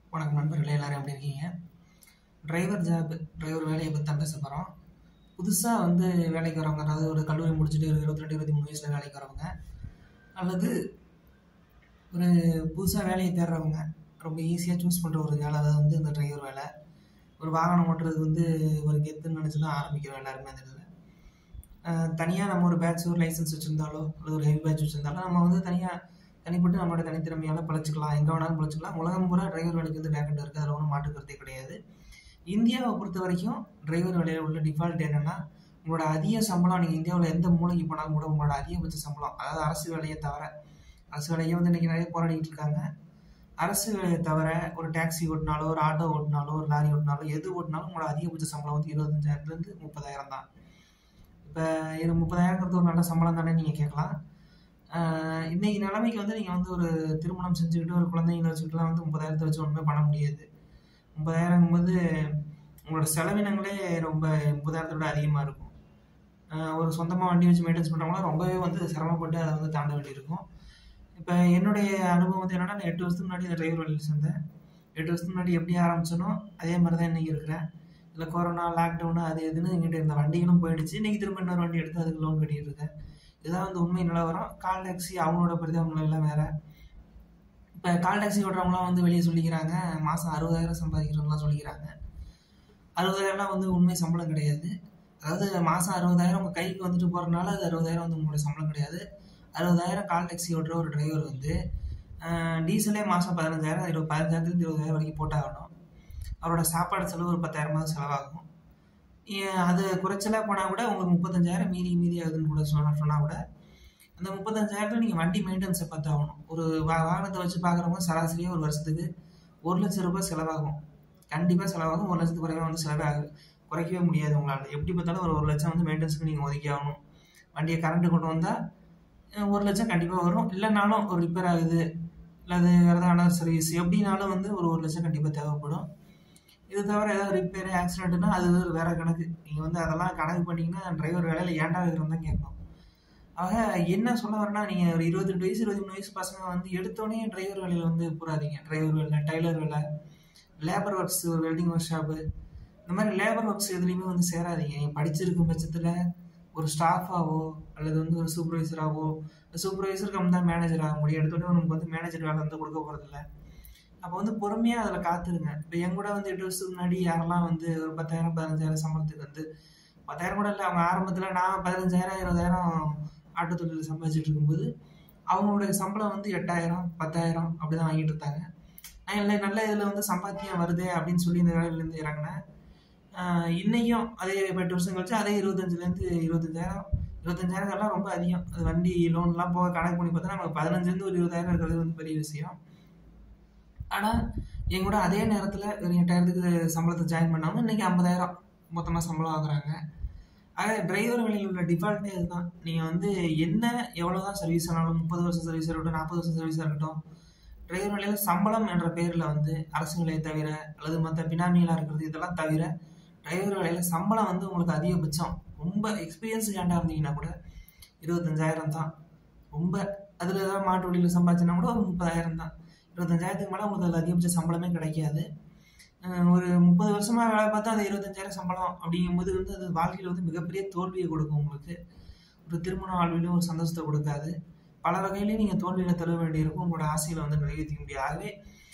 வணக்கம் நண்பர்களே எல்லாரும் எப்படி இருக்கீங்க டிரைவர் ஜாப் டிரைவர் வேலையை பற்றி தான் பேச போகிறோம் புதுசாக வந்து வேலைக்கு வரவங்க அதாவது ஒரு கல்லூரி முடிச்சுட்டு ஒரு இருபத்தி ரெண்டு இருபத்தி மூணு வயசில் வேலைக்கு வரவங்க அல்லது ஒரு புதுசாக வேலையை தேடுறவங்க ரொம்ப ஈஸியாக சூஸ் பண்ணுற ஒரு வேலை அதாவது வந்து இந்த டிரைவர் வேலை ஒரு வாகனம் ஓட்டுறது வந்து ஒரு கெத்துன்னு நினச்சி தான் ஆரம்பிக்கிறோம் எல்லாருமே அந்த இதில் தனியாக நம்ம ஒரு பேட்ச் ஒரு லைசன்ஸ் வச்சுருந்தாலோ அல்லது ஒரு ஹெவி பேட்ச் வச்சுருந்தாலோ நம்ம வந்து தனியாக தனிப்பட்டு நம்மளோட தனித்திறமையால் பிழைச்சிக்கலாம் எங்கே வேணாலும் பிழைச்சிக்கலாம் உலகம் பூரா டிரைவர் வேலைக்கு வந்து வேக்கண்ட் இருக்குது அதில் ஒன்றும் மாற்றுக்கிறதே கிடையாது இந்தியாவை பொறுத்த வரைக்கும் டிரைவர் வேலையில் உள்ள டிஃபால்ட் என்னென்னா உங்களோட அதிக சம்பளம் நீங்கள் இந்தியாவில் எந்த மூலைக்கு போனாலும் கூட உங்களோட அதிகபட்ச சம்பளம் அதாவது அரசு வேலையை தவிர அரசு வேலையை வந்து இன்றைக்கி நிறைய போராடிட்டு இருக்காங்க அரசு வேலையை தவிர ஒரு டாக்ஸி ஓட்டினாலோ ஒரு ஆட்டோ ஓட்டினாலோ ஒரு லாரி ஓட்டினாலோ எது ஓட்டினாலும் உங்களோட அதிகபட்ச சம்பளம் வந்து இருபத்தஞ்சாயிரத்துலேருந்து முப்பதாயிரம் தான் இப்போ இது முப்பதாயிரங்கிறது ஒரு நல்ல சம்பளம் தானே நீங்கள் கேட்கலாம் இன்னைக்கு நிலைமைக்கு வந்து நீங்கள் வந்து ஒரு திருமணம் செஞ்சுக்கிட்டு ஒரு குழந்தைங்களை வச்சுக்கிட்டுலாம் வந்து முப்பதாயிரத்தை வச்சு ஒன்றுமே பண்ண முடியாது முப்பதாயிரங்கும் போது உங்களோட செலவினங்களே ரொம்ப முப்பதாயிரத்தை விட அதிகமாக இருக்கும் ஒரு சொந்தமாக வண்டி வச்சு மெயின்டைன்ஸ் பண்ணுறவங்களாம் ரொம்பவே வந்து சிரமப்பட்டு அதை வந்து தாண்ட வேண்டியிருக்கும் இப்போ என்னுடைய அனுபவம் வந்து என்னென்னா நான் எட்டு வருஷத்துக்கு முன்னாடி இந்த டிரைவர் வேலையில் சேர்ந்தேன் எட்டு வருஷத்துக்கு முன்னாடி எப்படி ஆரம்பிச்சனோ அதே மாதிரி தான் இன்றைக்கி இருக்கிறேன் இல்லை கொரோனா லாக்டவுனு அது எதுன்னு எங்கிட்ட இருந்த வண்டிகளும் போயிடுச்சு இன்றைக்கி திரும்ப இன்னொரு வண்டி எடுத்து அதுக்கு லோன் கட்டிட்டு இருக்கேன் இதுதான் வந்து உண்மை நிலவரம் கால் டாக்ஸி அவங்களோட பிரதிபலம் எல்லாம் வேற இப்போ கால் டாக்ஸி ஓடுறவங்களாம் வந்து வெளியே சொல்லிக்கிறாங்க மாதம் அறுபதாயிரம் சம்பாதிக்கிறவங்களாம் சொல்லிக்கிறாங்க அறுபதாயிரம்லாம் வந்து உண்மை சம்பளம் கிடையாது அதாவது மாதம் அறுபதாயிரம் உங்கள் கைக்கு வந்துட்டு போகிறனால அது அறுபதாயிரம் வந்து உங்களோட சம்பளம் கிடையாது அறுபதாயிரம் கால் டாக்ஸி ஓட்டுற ஒரு டிரைவர் வந்து டீசலே மாதம் பதினஞ்சாயிரம் இருபது பதினஞ்சாயிரத்துலேருந்து இருபதாயிரம் வரைக்கும் போட்டாகணும் அவரோட சாப்பாடு செலவு ஒரு பத்தாயிரமாவது செலவாகும் அது குறைச்சலாக போனால் கூட உங்களுக்கு முப்பத்தஞ்சாயிரம் மீதி மீதி ஆகுதுன்னு கூட சொன்ன சொன்னால் கூட அந்த முப்பத்தஞ்சாயிரத்தில் நீங்கள் வண்டி மெயின்டெனன்ஸை பார்த்தாகணும் ஒரு வா வாகனத்தை வச்சு பார்க்குறவங்க சராசரியாக ஒரு வருஷத்துக்கு ஒரு லட்சம் ரூபாய் செலவாகும் கண்டிப்பாக செலவாகும் ஒரு லட்சத்துக்கு குறைவாக வந்து செலவே ஆகும் குறைக்கவே முடியாது உங்களால் எப்படி பார்த்தாலும் ஒரு ஒரு லட்சம் வந்து மெயின்டெனன்ஸுக்கு நீங்கள் ஒதுக்கி ஆகணும் வண்டியை கரண்ட்டு கொண்டு வந்தால் ஒரு லட்சம் கண்டிப்பாக வரும் இல்லைனாலும் ஒரு ரிப்பேர் ஆகுது இல்லை அது வேறு ஏதாவது சர்வீஸ் எப்படினாலும் வந்து ஒரு ஒரு லட்சம் கண்டிப்பாக தேவைப்படும் இது தவிர ஏதாவது ரிப்பேர் ஆக்சிடென்ட்னா அது வேற கணக்கு நீங்கள் வந்து அதெல்லாம் கணக்கு பண்ணிங்கன்னா டிரைவர் வேலையில் ஏன்டா வைக்கிறோம் தான் கேட்கணும் ஆக என்ன சொல்ல வரேன்னா நீங்கள் ஒரு இருபத்தெட்டு வயசு இருபத்தி மூணு வயசு பசங்க வந்து எடுத்தோடனே டிரைவர் வேலையில் வந்து போகாதீங்க டிரைவர் வேலை டைலர் வேலை லேபர் ஒர்க்ஸ் ஒரு வெல்டிங் ஒர்க் ஷாப்பு இந்த மாதிரி லேபர் ஒர்க்ஸ் எதுலேயுமே வந்து சேராதீங்க நீங்கள் படிச்சிருக்கும் பட்சத்தில் ஒரு ஸ்டாஃபாவோ அல்லது வந்து ஒரு சூப்பர்வைசராகவோ சூப்பர்வைசருக்கு நம்ம தான் மேனேஜர் ஆக முடியும் எடுத்தோடனே நமக்கு வந்து மேனேஜர் வேலை வந்து கொடுக்க போகிறதில்ல அப்போ வந்து பொறுமையாக அதில் காத்துருங்க இப்போ என் கூட வந்து எட்டு வருஷத்துக்கு முன்னாடி யாரெல்லாம் வந்து ஒரு பத்தாயிரம் பதினஞ்சாயிரம் சம்பளத்துக்கு வந்து பத்தாயிரம் கூட இல்லை அவங்க ஆரம்பத்தில் நான் பதினஞ்சாயிரம் இருபதாயிரம் ஆட்டோ தொழில் சம்பாதிச்சுட்டு இருக்கும்போது அவங்களுடைய சம்பளம் வந்து எட்டாயிரம் பத்தாயிரம் அப்படி தான் வாங்கிட்டு இருந்தாங்க நான் இல்லை நல்ல இதில் வந்து சம்பாத்தியம் வருதே அப்படின்னு சொல்லி இந்த வேலையிலேருந்து இறங்கினேன் இன்னைக்கும் அதே எட்டு வருஷம் கழிச்சு அதே இருபத்தஞ்சிலேருந்து இருபத்தஞ்சாயிரம் இருபத்தஞ்சாயிரம் எல்லாம் ரொம்ப அதிகம் அது வண்டி லோன்லாம் போக கணக்கு பண்ணி பார்த்தா நமக்கு பதினஞ்சுலேருந்து ஒரு இருபதாயிரம் இருக்கிறது வந்து பெரிய விஷயம் ஆனால் என் கூட அதே நேரத்தில் ஒரு எட்டாயிரத்துக்கு சம்பளத்தை ஜாயின் பண்ணாமல் இன்றைக்கி ஐம்பதாயிரம் மொத்தமாக சம்பளம் வாங்குறாங்க ஆக டிரைவர் வேலையில் உள்ள டிஃபால்ட்டே அதுதான் நீங்கள் வந்து என்ன எவ்வளோ தான் சர்வீஸ் ஆனாலும் முப்பது வருஷம் சர்வீஸாக இருக்கட்டும் நாற்பது வருஷம் சர்வீஸாக இருக்கட்டும் டிரைவர் வேலையில் சம்பளம் என்ற பெயரில் வந்து அரசு வேலையை தவிர அல்லது மற்ற பினாமிகளாக இருக்கிறது இதெல்லாம் தவிர டிரைவர் வேலையில் சம்பளம் வந்து உங்களுக்கு அதிகபட்சம் ரொம்ப எக்ஸ்பீரியன்ஸ் ஏண்டா இருந்தீங்கன்னா கூட இருபத்தஞ்சாயிரம் தான் ரொம்ப அதில் ஏதாவது மாட்டு வழியில் சம்பாதிச்சுனா கூட ஒரு முப்பதாயிரம் தான் இருபத்தஞ்சாயிரத்துக்கு மேலே உங்களுக்கு அதில் அதிகபட்ச சம்பளமே கிடைக்காது ஒரு முப்பது வருஷமாக வேலை பார்த்தா அது இருபத்தஞ்சாயிரம் சம்பளம் அப்படிங்கும்போது வந்து அது வாழ்க்கையில் வந்து மிகப்பெரிய தோல்வியை கொடுக்கும் உங்களுக்கு ஒரு திருமண வாழ்விலும் ஒரு சந்தோஷத்தை கொடுக்காது பல வகையிலையும் நீங்கள் தோல்வியில் தர வேண்டியிருக்கும் உங்களோட ஆசையில் வந்து நிறைவேற்றிக்க முடியாதவே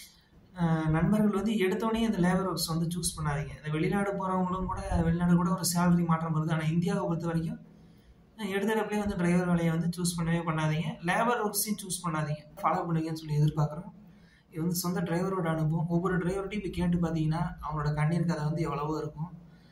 நண்பர்கள் வந்து எடுத்தோடனே இந்த லேபர் ஒர்க்ஸ் வந்து சூஸ் பண்ணாதீங்க இந்த வெளிநாடு போகிறவங்களும் கூட வெளிநாடு கூட ஒரு சேலரி மாற்றம் வருது ஆனால் இந்தியாவை பொறுத்த வரைக்கும் எடுத்தடப்பே வந்து டிரைவர் வேலையை வந்து சூஸ் பண்ணவே பண்ணாதீங்க லேபர் ஒர்க்ஸையும் சூஸ் பண்ணாதீங்க ஃபாலோ பண்ணுங்கன்னு சொல்லி எதிர்பார்க்குறோம் இது வந்து சொந்த டிரைவரோட அனுபவம் ஒவ்வொரு டிரைவர்கிட்டையும் இப்போ கேட்டு பார்த்தீங்கன்னா அவங்களோட கண்ணீர் கதை வந்து எவ்வளவோ இருக்கும்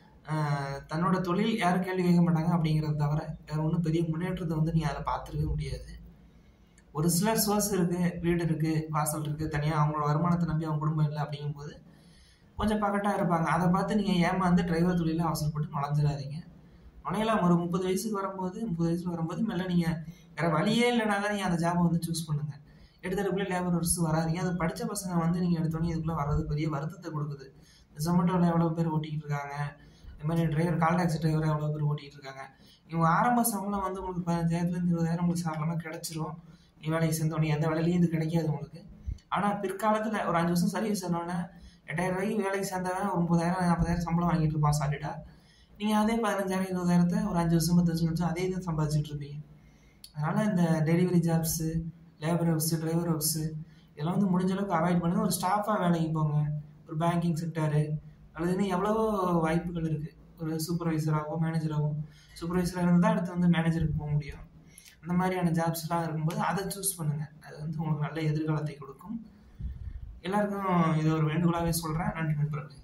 தன்னோட தொழில் யாரும் கேள்வி கேட்க மாட்டாங்க அப்படிங்கிறத தவிர வேற ஒன்றும் பெரிய முன்னேற்றத்தை வந்து நீங்கள் அதில் பார்த்துருக்கவே முடியாது ஒரு சிலர் சோர்ஸ் இருக்குது வீடு இருக்குது வாசல் இருக்குது தனியாக அவங்களோட வருமானத்தை நம்பி அவங்க குடும்பம் இல்லை அப்படிங்கும்போது கொஞ்சம் பக்கட்டாக இருப்பாங்க அதை பார்த்து நீங்கள் ஏமாந்து டிரைவர் தொழிலில் அவசரப்பட்டு நுழைஞ்சிடாதீங்க நுழையலாம் ஒரு முப்பது வயசுக்கு வரும்போது முப்பது வயசுக்கு வரும்போது மெல்ல நீங்கள் வேறு வழியே இல்லைனா தான் நீங்கள் அந்த ஜாபை வந்து சூஸ் பண்ணுங்கள் எடுத்ததுக்குள்ளே லேபர் ஒர்க்ஸ் வராதிங்க அது படித்த பசங்க வந்து நீங்கள் எடுத்தோன்னே இதுக்குள்ளே வர்றது பெரிய வருத்தத்தை கொடுக்குது ஜொமேட்டோவில் எவ்வளோ பேர் ஓட்டிகிட்டு இருக்காங்க இந்த மாதிரி டிரைவர் கால் டாக்ஸி டிரைவர் எவ்வளோ பேர் ஓட்டிகிட்டு இருக்காங்க இவங்க ஆரம்ப சம்பளம் வந்து உங்களுக்கு பதினஞ்சாயிரத்துலேருந்து இருபதாயிரம் உங்களுக்கு சாரலமாக கிடச்சிரும் நீ வேலைக்கு சேர்ந்தோடனே எந்த வேலையிலையும் இது கிடைக்காது உங்களுக்கு ஆனால் பிற்காலத்தில் ஒரு அஞ்சு வருஷம் சர்வீஸ் ஆனோடனே எட்டாயிரம் ரூபாய்க்கு வேலைக்கு சேர்ந்தவன் ஒரு முப்பதாயிரம் நாற்பதாயிரம் சம்பளம் வாங்கிட்டு இருப்பான் சாலிடாக நீங்கள் அதே பதினஞ்சாயிரம் இருபதாயிரத்தை ஒரு அஞ்சு வருஷம் பத்து வருஷம் கழிச்சு அதே தான் சம்பாதிச்சுட்டு இருப்பீங்க அதனால் இந்த delivery jobs labour works driver works இதெல்லாம் வந்து முடிஞ்ச அளவுக்கு அவாய்ட் பண்ணுங்க ஒரு ஸ்டாஃபாக வேலைக்கு போங்க ஒரு பேங்கிங் செக்டாரு அல்லது இன்னும் எவ்வளவோ வாய்ப்புகள் இருக்குது ஒரு சூப்பர்வைசராகவோ மேனேஜராகவோ சூப்பர்வைசராக இருந்தால் தான் அடுத்து வந்து மேனேஜருக்கு போக முடியும் அந்த மாதிரியான ஜாப்ஸ்லாம் இருக்கும்போது அதை சூஸ் பண்ணுங்கள் அது வந்து உங்களுக்கு நல்ல எதிர்காலத்தை கொடுக்கும் எல்லாருக்கும் இது ஒரு வேண்டுகோளாகவே சொல்கிறேன் நன்றி நண்பர்களே